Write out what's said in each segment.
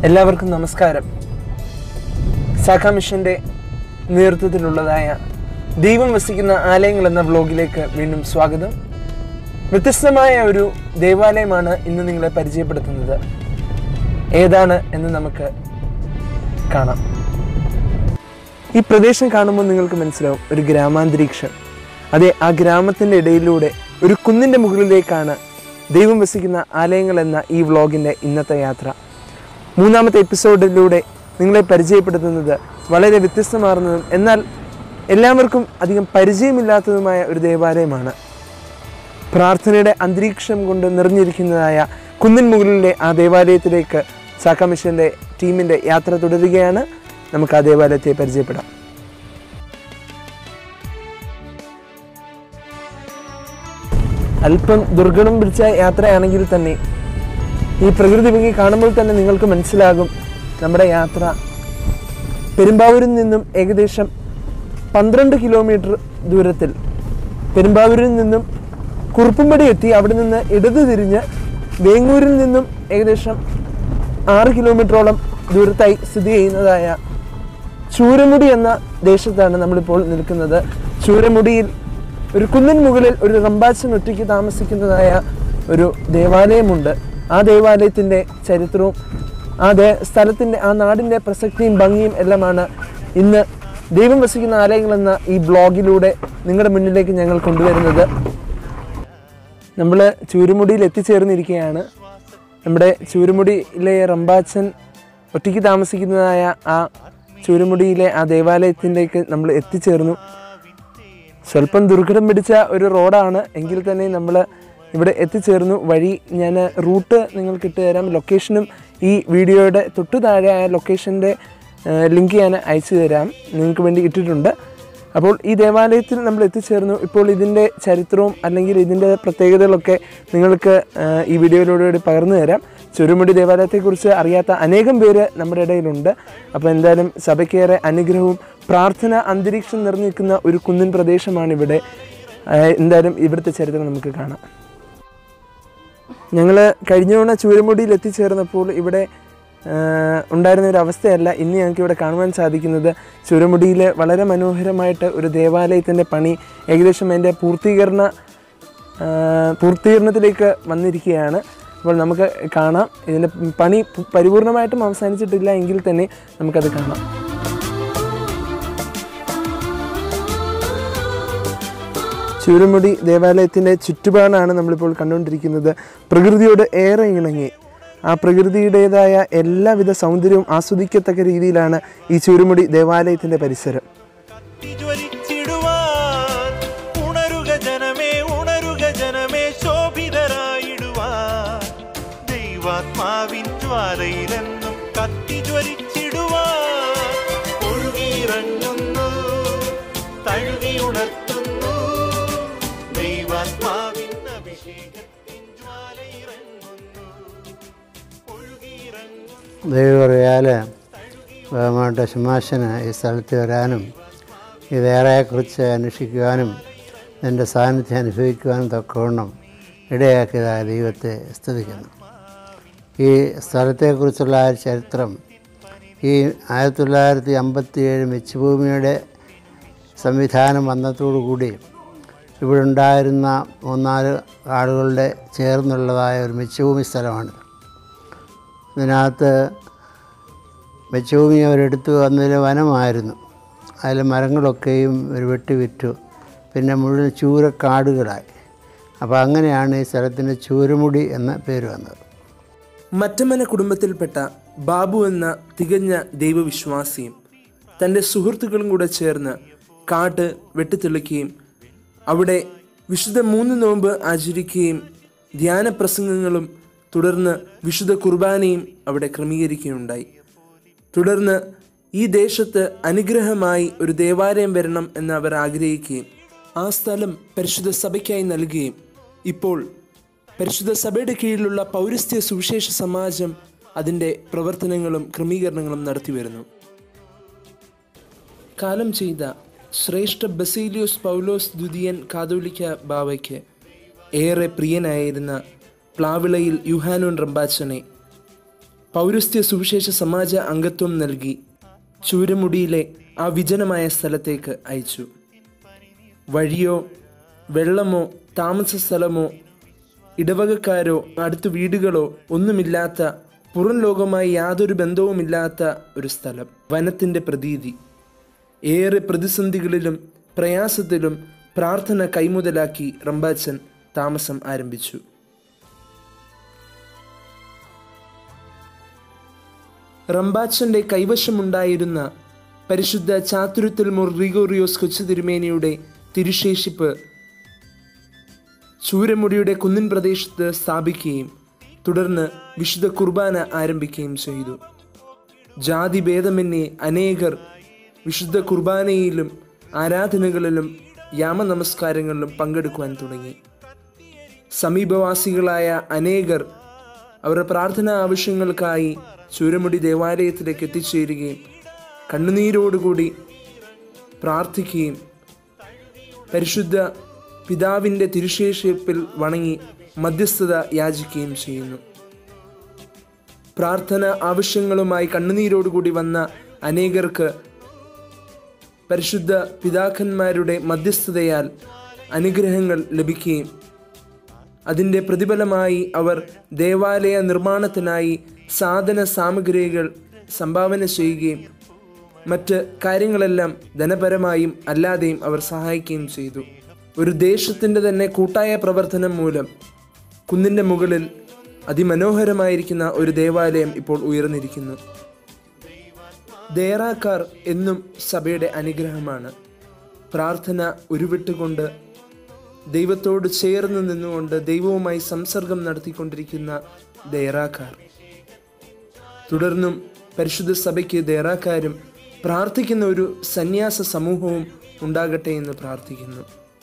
എല്ലാവർക്കും നമസ്കാരം സാഖ മിഷന്റെ നേതൃത്വത്തിലുള്ളതായ ദൈവം വസിക്കുന്ന ആലയങ്ങൾ എന്ന വ്ലോഗിലേക്ക് വീണ്ടും സ്വാഗതം വ്യത്യസ്തമായ ഒരു ദേവാലയമാണ് ഇന്ന് നിങ്ങളെ പരിചയപ്പെടുത്തുന്നത് ഏതാണ് എന്ന് നമുക്ക് കാണാം ഈ പ്രദേശം കാണുമ്പോൾ നിങ്ങൾക്ക് മനസ്സിലാവും ഒരു ഗ്രാമാന്തരീക്ഷം അതെ ആ ഗ്രാമത്തിൻ്റെ ഇടയിലൂടെ ഒരു കുന്നിൻ്റെ മുകളിലേക്കാണ് ദൈവം വസിക്കുന്ന ആലയങ്ങൾ എന്ന ഈ വ്ളോഗിൻ്റെ ഇന്നത്തെ യാത്ര മൂന്നാമത്തെ എപ്പിസോഡിലൂടെ നിങ്ങളെ പരിചയപ്പെടുത്തുന്നത് വളരെ വ്യത്യസ്തമാർന്നതും എന്നാൽ എല്ലാവർക്കും അധികം പരിചയമില്ലാത്തതുമായ ഒരു ദേവാലയമാണ് പ്രാർത്ഥനയുടെ അന്തരീക്ഷം കൊണ്ട് നിറഞ്ഞിരിക്കുന്നതായ കുന്നിൻ മുകളിലെ ആ ദേവാലയത്തിലേക്ക് സാക്ക മിഷന്റെ ടീമിന്റെ യാത്ര തുടരുകയാണ് നമുക്ക് ആ ദേവാലയത്തെ പരിചയപ്പെടാം അല്പം ദുർഘടം പിടിച്ച യാത്രയാണെങ്കിൽ തന്നെ ഈ പ്രകൃതി ഭംഗി കാണുമ്പോൾ തന്നെ നിങ്ങൾക്ക് മനസ്സിലാകും നമ്മുടെ യാത്ര പെരുമ്പാവൂരിൽ നിന്നും ഏകദേശം പന്ത്രണ്ട് കിലോമീറ്റർ ദൂരത്തിൽ പെരുമ്പാവൂരിൽ നിന്നും കുറുപ്പുംപടി എത്തി അവിടെ നിന്ന് ഇടത് തിരിഞ്ഞ് വേങ്ങൂരിൽ നിന്നും ഏകദേശം ആറ് കിലോമീറ്ററോളം ദൂരത്തായി സ്ഥിതി ചെയ്യുന്നതായ ചൂരമുടി എന്ന ദേശത്താണ് നമ്മളിപ്പോൾ നിൽക്കുന്നത് ചൂരമുടിയിൽ ഒരു കുന്നിൻ മുകളിൽ ഒരു റമ്പാച്ചൻ ഒറ്റയ്ക്ക് താമസിക്കുന്നതായ ഒരു ദേവാലയമുണ്ട് ആ ദേവാലയത്തിൻ്റെ ചരിത്രവും ആ ദേ സ്ഥലത്തിൻ്റെ ആ നാടിൻ്റെ പ്രസക്തിയും ഭംഗിയും എല്ലാമാണ് ഇന്ന് ദൈവം വസിക്കുന്ന ആലയങ്ങൾ എന്ന ഈ ബ്ലോഗിലൂടെ നിങ്ങളുടെ മുന്നിലേക്ക് ഞങ്ങൾ കൊണ്ടുവരുന്നത് നമ്മൾ ചൂരുമുടിയിൽ എത്തിച്ചേർന്നിരിക്കുകയാണ് നമ്മുടെ ചൂരുമുടിയിലെ റമ്പാച്ചൻ ഒറ്റയ്ക്ക് താമസിക്കുന്നതായ ആ ചൂരുമുടിയിലെ ആ ദേവാലയത്തിലേക്ക് നമ്മൾ എത്തിച്ചേർന്നു സ്വല്പം ദുർഘടം പിടിച്ച ഒരു റോഡാണ് എങ്കിൽ തന്നെ നമ്മൾ ഇവിടെ എത്തിച്ചേർന്നു വഴി ഞാൻ റൂട്ട് നിങ്ങൾക്ക് ഇട്ട് തരാം ലൊക്കേഷനും ഈ വീഡിയോയുടെ തൊട്ടു താഴെ ആ ലൊക്കേഷൻ്റെ ലിങ്ക് ഞാൻ അയച്ചു തരാം നിങ്ങൾക്ക് വേണ്ടി ഇട്ടിട്ടുണ്ട് അപ്പോൾ ഈ ദേവാലയത്തിൽ നമ്മൾ എത്തിച്ചേർന്നു ഇപ്പോൾ ഇതിൻ്റെ ചരിത്രവും അല്ലെങ്കിൽ ഇതിൻ്റെ പ്രത്യേകതകളൊക്കെ നിങ്ങൾക്ക് ആ, ഈ വീഡിയോയിലൂടെ പകർന്നു തരാം ചുരുമുടി ദേവാലയത്തെക്കുറിച്ച് അറിയാത്ത അനേകം പേര് നമ്മുടെ ഇടയിലുണ്ട് അപ്പോൾ എന്തായാലും സഭയ്ക്കേറെ അനുഗ്രഹവും പ്രാർത്ഥന അന്തരീക്ഷം നിറഞ്ഞിരിക്കുന്ന ഒരു കുന്നിൻ പ്രദേശമാണ് ഇവിടെ ആ, എന്തായാലും ഇവിടുത്തെ ചരിത്രം നമുക്ക് കാണാം ഞങ്ങൾ കഴിഞ്ഞ തവണ ചൂരമുടിയിൽ എത്തിച്ചേർന്നപ്പോൾ ഇവിടെ ആ, ഉണ്ടായിരുന്ന ഒരു അവസ്ഥയല്ല ഇന്ന് ഞങ്ങൾക്ക് ഇവിടെ കാണുവാൻ സാധിക്കുന്നത് ചുരമുടിയിൽ വളരെ മനോഹരമായിട്ട് ഒരു ദേവാലയത്തിൻ്റെ പണി ഏകദേശം അതിൻ്റെ പൂർത്തീകരണ ആ, പൂർത്തീകരണത്തിലേക്ക് വന്നിരിക്കുകയാണ് അപ്പോൾ നമുക്ക് കാണാം ഇതിൻ്റെ പണി പു- പരിപൂർണമായിട്ടും അവസാനിച്ചിട്ടില്ല എങ്കിൽ തന്നെ നമുക്കത് കാണാം ചൂരമുടി ദേവാലയത്തിൻ്റെ ചുറ്റുപാടാണ് നമ്മളിപ്പോൾ കണ്ടുകൊണ്ടിരിക്കുന്നത് പ്രകൃതിയോട് ഏറെ ഇണങ്ങി ആ പ്രകൃതിയുടേതായ എല്ലാവിധ സൗന്ദര്യവും ആസ്വദിക്കത്തക്ക രീതിയിലാണ് ഈ ചൂരമുടി ദേവാലയത്തിൻ്റെ പരിസരം കത്തിജ്വലിച്ചിടുവാൻ ഉണരുക ജനമേ ഉണരുക ജനമേ ശോഭിതരായിടുവാൻ ദൈവാത്മാവിൻ ജ്വാലയിലെന്നും കത്തിജ്വലിച്ചിടുവാൻ ഒഴുകിയിറങ്ങുന്നു തഴുകിയുണർത്തുന്നു ദൈവാത്മാവിൻ അഭിഷേകത്തിൻ ജ്വാലയിറങ്ങുന്നു ഒഴുകിയിറങ്ങുന്നു ദൈവറിയാൽ ബഹുമാനപ്പെട്ട ശുമാശന് ഈ സ്ഥലത്ത് വരാനും ഈ വേറെക്കുറിച്ച് അന്വേഷിക്കുവാനും എൻ്റെ സാന്നിധ്യം അനുഭവിക്കുവാനും തക്കവണ്ണം ഇടയാക്കിയതായ ദൈവത്തെ സ്തുതിക്കുന്നു ഈ സ്ഥലത്തെക്കുറിച്ചുള്ള ആ ചരിത്രം ഈ ആയിരത്തി തൊള്ളായിരത്തി അമ്പത്തി ഏഴ് മെച്ചുഭൂമിയുടെ സംവിധാനം വന്നതോടുകൂടി ഇവിടെ ഉണ്ടായിരുന്ന മൂന്നാല് ആളുകളുടെ ചേർന്നുള്ളതായ ഒരു മെച്ചുഭൂമി സ്ഥലമാണിത് ഇതിനകത്ത് മെച്ചഭൂമി അവരെടുത്തു വന്നതിൽ വനമായിരുന്നു അതിൽ മരങ്ങളൊക്കെയും ഒരു വെട്ടി വിറ്റു പിന്നെ മുഴുവൻ ചൂരക്കാടുകളായി അപ്പോൾ അങ്ങനെയാണ് ഈ സ്ഥലത്തിന് ചൂരമുടി എന്ന പേര് വന്നത് മറ്റമ്മന കുടുംബത്തിൽപ്പെട്ട ബാബു എന്ന തികഞ്ഞ ദൈവവിശ്വാസിയും തൻ്റെ സുഹൃത്തുക്കളും കൂടെ ചേർന്ന് കാട്ട് വെട്ടിത്തെളിക്കുകയും അവിടെ വിശുദ്ധ മൂന്ന് നോമ്പ് ആചരിക്കുകയും ധ്യാന പ്രസംഗങ്ങളും തുടർന്ന് വിശുദ്ധ കുർബാനയും അവിടെ ക്രമീകരിക്കുകയുണ്ടായി തുടർന്ന് ഈ ദേശത്ത് അനുഗ്രഹമായി ഒരു ദേവാലയം വരണം എന്ന് അവർ ആഗ്രഹിക്കുകയും ആ സ്ഥലം പരിശുദ്ധ സഭയ്ക്കായി നൽകുകയും ഇപ്പോൾ പരിശുദ്ധ സഭയുടെ കീഴിലുള്ള പൗരസ്ത്യ സുവിശേഷ സമാജം അതിൻ്റെ പ്രവർത്തനങ്ങളും ക്രമീകരണങ്ങളും നടത്തിവരുന്നു കാലം ചെയ്ത ശ്രേഷ്ഠ ബസേലിയോസ് പൗലോസ് ദുതിയൻ കാതോലിക്ക ബാവയ്ക്ക് ഏറെ പ്രിയനായിരുന്ന പ്ലാവിളയിൽ യുഹാനോൻ റമ്പാച്ചനെ പൗരസ്ത്യ സുവിശേഷ സമാജ അംഗത്വം നൽകി ചൂരമുടിയിലെ ആ വിജനമായ സ്ഥലത്തേക്ക് അയച്ചു വഴിയോ വെള്ളമോ താമസ സ്ഥലമോ ഇടവകക്കാരോ അടുത്ത വീടുകളോ ഒന്നുമില്ലാത്ത പുറം ലോകമായി യാതൊരു ബന്ധവുമില്ലാത്ത ഒരു സ്ഥലം വനത്തിൻ്റെ പ്രതീതി ഏറെ പ്രതിസന്ധികളിലും പ്രയാസത്തിലും പ്രാർത്ഥന കൈമുതലാക്കി റംബാച്ചൻ താമസം ആരംഭിച്ചു റംബാച്ചന്റെ കൈവശമുണ്ടായിരുന്ന പരിശുദ്ധ ചാതുരുത്തൽ മുർ റിഗോറിയോസ് കൊച്ചു തിരുമേനിയുടെ തിരുശേഷിപ്പ് ചൂരമുടിയുടെ കുന്നിൻ പ്രദേശത്ത് സ്ഥാപിക്കുകയും തുടർന്ന് വിശുദ്ധ കുർബാന ആരംഭിക്കുകയും ചെയ്തു ജാതി ഭേദമന്യേ അനേകർ വിശുദ്ധ കുർബാനയിലും ആരാധനകളിലും യാമനമസ്കാരങ്ങളിലും പങ്കെടുക്കുവാൻ തുടങ്ങി സമീപവാസികളായ അനേകർ അവരുടെ പ്രാർത്ഥനാ ആവശ്യങ്ങൾക്കായി ചൂരമുടി ദേവാലയത്തിലേക്ക് എത്തിച്ചേരുകയും കണ്ണുനീരോടുകൂടി പ്രാർത്ഥിക്കുകയും പരിശുദ്ധ പിതാവിൻ്റെ തിരുശേഷിപ്പിൽ വണങ്ങി മധ്യസ്ഥത യാചിക്കുകയും ചെയ്യുന്നു പ്രാർത്ഥന ആവശ്യങ്ങളുമായി കണ്ണുനീരോടുകൂടി വന്ന അനേകർക്ക് പരിശുദ്ധ പിതാക്കന്മാരുടെ മധ്യസ്ഥതയാൽ അനുഗ്രഹങ്ങൾ ലഭിക്കുകയും അതിൻ്റെ പ്രതിഫലമായി അവർ ദേവാലയ നിർമ്മാണത്തിനായി സാധന സാമഗ്രികൾ സംഭാവന ചെയ്യുകയും മറ്റ് കാര്യങ്ങളെല്ലാം ധനപരമായും അല്ലാതെയും അവർ സഹായിക്കുകയും ചെയ്തു ഒരു ദേശത്തിൻ്റെ തന്നെ കൂട്ടായ പ്രവർത്തനം മൂലം കുന്നിൻ്റെ മുകളിൽ അതിമനോഹരമായിരിക്കുന്ന ഒരു ദേവാലയം ഇപ്പോൾ ഉയർന്നിരിക്കുന്നു ദേറാക്കാർ എന്നും സഭയുടെ അനുഗ്രഹമാണ് പ്രാർത്ഥന ഉരുവിട്ടുകൊണ്ട് ദൈവത്തോട് ചേർന്ന് നിന്നുകൊണ്ട് ദൈവവുമായി സംസർഗം നടത്തിക്കൊണ്ടിരിക്കുന്ന ദേറാക്കാർ തുടർന്നും പരിശുദ്ധ സഭയ്ക്ക് ദേറാക്കാരും പ്രാർത്ഥിക്കുന്ന ഒരു സന്യാസ സമൂഹവും ഉണ്ടാകട്ടെ എന്ന് പ്രാർത്ഥിക്കുന്നു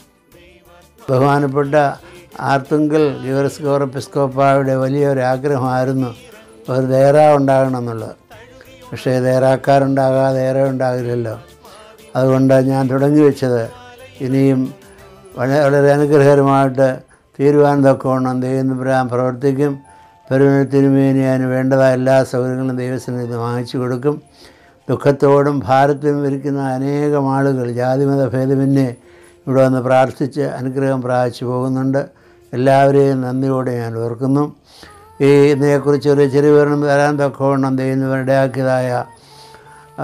ബഹുമാനപ്പെട്ട ആർത്തുങ്കൽ ഗിവറസ് ഗൗറപ്പിസ്കോപ്പായുടെ വലിയൊരു ആഗ്രഹമായിരുന്നു ഒരു ദേറ ഉണ്ടാകണം എന്നുള്ളത് പക്ഷേ ദേറാക്കാരുണ്ടാകാതെ ഏറെ ഉണ്ടാകില്ലല്ലോ അതുകൊണ്ട് ഞാൻ തുടങ്ങി വെച്ചത് ഇനിയും വളരെ വളരെ അനുഗ്രഹകരമായിട്ട് തീരുവാൻ തക്കവണ്ണം ദൈവം പ്രവർത്തിക്കും പെരുമത്തിനുമേനി അതിന് വേണ്ടതായ എല്ലാ സൗകര്യങ്ങളും ദൈവസന്നിധി വാങ്ങിച്ചു കൊടുക്കും ദുഃഖത്തോടും ഭാരത്തിലും ഇരിക്കുന്ന അനേകം ആളുകൾ ജാതിമത ഭേദമന്യേ ഇവിടെ വന്ന് പ്രാർത്ഥിച്ച് അനുഗ്രഹം പ്രാപിച്ചു പോകുന്നുണ്ട് എല്ലാവരെയും നന്ദിയോടെ ഞാൻ ഓർക്കുന്നു ഈ ഇതിനെക്കുറിച്ച് ഒരു ചെറിയ വിവരണം തരാൻ തക്കവണ്ണം ദൈവം ഇടയാക്കിയതായ ആ,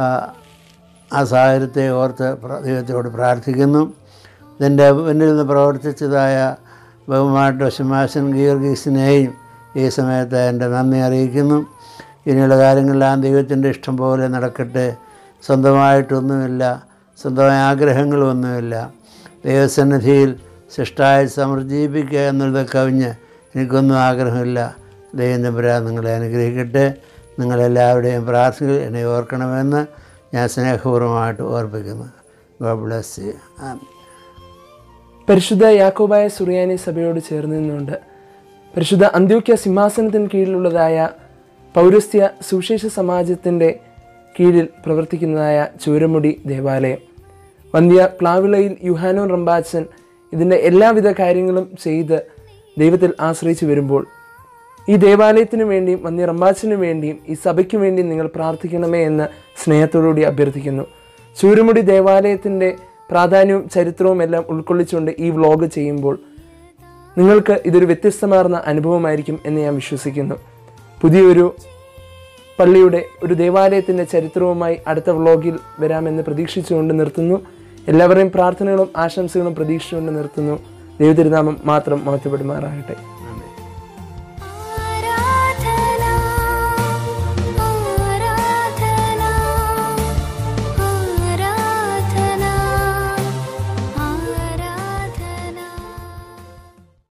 ആ സാഹചര്യത്തെ ഓർത്ത് പ്ര- ദൈവത്തോട് പ്രാർത്ഥിക്കുന്നു ഇതിൻ്റെ മുന്നിൽ നിന്ന് പ്രവർത്തിച്ചതായ ബഹുമാനപ്പെട്ട ശമാശൻ ഗീർഗീസിനെയും ഈ സമയത്ത് എൻ്റെ നന്ദി അറിയിക്കുന്നു ഇനിയുള്ള കാര്യങ്ങളെല്ലാം ദൈവത്തിൻ്റെ ഇഷ്ടം പോലെ നടക്കട്ടെ സ്വന്തമായിട്ടൊന്നുമില്ല സ്വന്തമായ ആഗ്രഹങ്ങളൊന്നുമില്ല ദൈവസന്നിധിയിൽ സൃഷ്ടായി സമർജീവിക്കുക എന്നുള്ളത് കവിഞ്ഞ് എനിക്കൊന്നും ആഗ്രഹമില്ല ദൈവം തമ്പുരാൻ നിങ്ങളെ അനുഗ്രഹിക്കട്ടെ നിങ്ങളെല്ലാവരുടെയും പ്രാർത്ഥനകൾ എന്നെ ഓർക്കണമെന്ന് ഞാൻ സ്നേഹപൂർവ്വമായിട്ട് ഓർപ്പിക്കുന്നു ഗോഡ് ബ്ലസ് യു ആമീൻ പരിശുദ്ധ യാക്കോബായ സുറിയാനി സഭയോട് ചേർന്ന് നിന്നുകൊണ്ട് പരിശുദ്ധ അന്ത്യോക്യ സിംഹാസനത്തിന് കീഴിലുള്ളതായ പൗരസ്ത്യ സുവിശേഷ സമാജത്തിൻ്റെ കീഴിൽ പ്രവർത്തിക്കുന്നതായ ചൂരമുടി ദേവാലയം വന്ധ്യ പ്ലാവിളയിൽ യുഹാനോൻ റംബാച്ചൻ ഇതിൻ്റെ എല്ലാവിധ കാര്യങ്ങളും ചെയ്ത് ദൈവത്തിൽ ആശ്രയിച്ചു വരുമ്പോൾ ഈ ദേവാലയത്തിനു വേണ്ടിയും വന്ധ്യ റംബാച്ചനു വേണ്ടിയും ഈ സഭയ്ക്ക് വേണ്ടിയും നിങ്ങൾ പ്രാർത്ഥിക്കണമേ എന്ന് സ്നേഹത്തോടുകൂടി അഭ്യർത്ഥിക്കുന്നു ചൂരമുടി ദേവാലയത്തിൻ്റെ പ്രാധാന്യവും ചരിത്രവും എല്ലാം ഉൾക്കൊള്ളിച്ചുകൊണ്ട് ഈ വ്ലോഗ് ചെയ്യുമ്പോൾ നിങ്ങൾക്ക് ഇതൊരു വ്യത്യസ്തമാർന്ന അനുഭവമായിരിക്കും എന്ന് ഞാൻ വിശ്വസിക്കുന്നു പുതിയൊരു പള്ളിയുടെ ഒരു ദേവാലയത്തിൻ്റെ ചരിത്രവുമായി അടുത്ത വ്ലോഗിൽ വരാമെന്ന് പ്രതീക്ഷിച്ചുകൊണ്ട് നിർത്തുന്നു എല്ലാവരുടെയും പ്രാർത്ഥനകളും ആശംസകളും പ്രതീക്ഷിച്ചുകൊണ്ട് നിർത്തുന്നു ദൈവതിരുനാമം മാത്രം മഹത്വപ്പെടുമാറാകട്ടെ